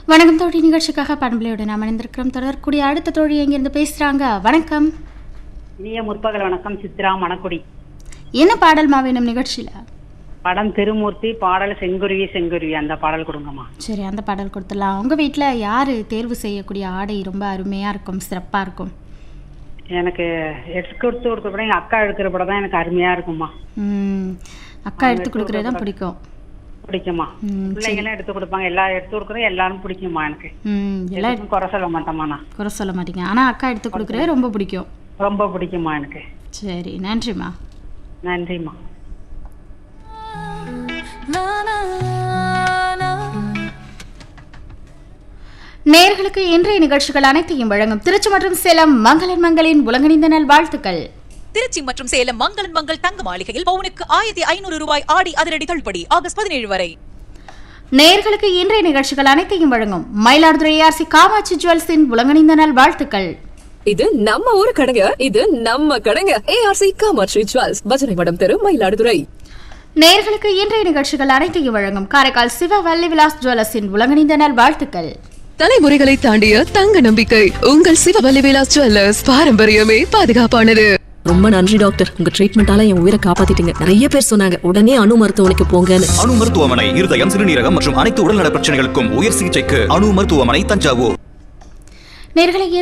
வணக்கம் தோழி நிகழ்ச்சிக்காக பண்பலையோடு நாம் இணைந்திருக்கிறோம் தொடரக்கூடிய அடுத்த தோழி எங்கிருந்து பேசுறாங்க வணக்கம் இனிய முற்பகல் வணக்கம் சித்ரா மணக்குடி என்ன பாடல் மாவேணும் நிகழ்ச்சியில படம் திருமூர்த்தி பாடல் செங்குருவி செங்குருவி அந்த பாடல் கொடுங்கம்மா சரி அந்த பாடல் கொடுத்துடலாம் உங்க வீட்டில் யாரு தேர்வு செய்யக்கூடிய ஆடை ரொம்ப அருமையா இருக்கும் சிறப்பா இருக்கும் எனக்கு எடுத்து கொடுத்து கொடுக்குற படம் எங்க அக்கா எடுக்கிற படம் தான் எனக்கு அருமையா இருக்கும்மா ம், அக்கா எடுத்து கொடுக்கறது தான் பிடிக்கும் பிடிக்குமா ம், பிள்ளைங்களும் எடுத்து கொடுப்பாங்க எல்லா எடுத்து கொடுக்குறோம் எல்லாரும் பிடிக்குமா எனக்கு ம், எல்லாம் எதுக்கும் குறை சொல்ல மாட்டோமா நான் குறை சொல்ல மாட்டீங்க ஆனா அக்கா எடுத்து கொடுக்கறது ரொம்ப பிடிக்கும் ரொம்ப பிடிக்குமா எனக்கு சரி நன்றிம்மா நன்றிம்மா நேர்களுக்கு இன்றைய நிகழ்ச்சிகள் அனைத்தையும் வழங்கும் திருச்சி மற்றும் சேலம் மங்களன் மங்களின் உலகணிந்த நல் வாழ்த்துக்கள் திருச்சி மற்றும் சேலம் மங்களன் மங்கள் தங்க மாளிகையில் பவுனுக்கு ஆயிரத்தி ஐநூறு ரூபாய் ஆடி அதிரடி தள்ளுபடி ஆகஸ்ட் பதினேழு வரை நேர்களுக்கு இன்றைய நிகழ்ச்சிகள் அனைத்தையும் வழங்கும் மயிலாடுதுறை ஆர்சி காமாட்சி ஜுவல்ஸின் உலகணிந்த நல் வாழ்த்துக்கள் இது நம்ம ஊரு கடைங்க இது நம்ம கடைங்க ஏஆர்சி காமாட்சி ஜுவல்ஸ் பஜனை மடம் தெரு மயிலாடுதுறை நேர்களுக்கு இன்றைய நிகழ்ச்சிகள் அனைத்தையும் வழங்கும் காரைக்கால் சிவ வள்ளி விலாஸ் ஜுவல்லர்ஸின் உலகணிந்த நல் வாழ்த்துக்கள் தலைமுறைகளை தாண்டிய தங்க நம்பிக்கை உங்கள் சிவவல்லி விலாஸ் ஜுவல்லர்ஸ் பாரம்பரியமே பாதுகாப்பானது ரொம்ப நன்றி டாக்டர் உங்க ட்ரீட்மெண்டால என் உயிரை காப்பாத்திட்டீங்க நிறைய பேர் சொன்னாங்க உடனே அணு மருத்துவமனைக்கு போங்கன்னு அணு மருத்துவமனை இருதயம் சிறுநீரகம் மற்றும் அனைத்து உடல்நல பிரச்சனைகளுக்கும் உயர் சிகிச்சைக்கு அணு மருத்துவமனை தஞ்சாவூர் நேர்களை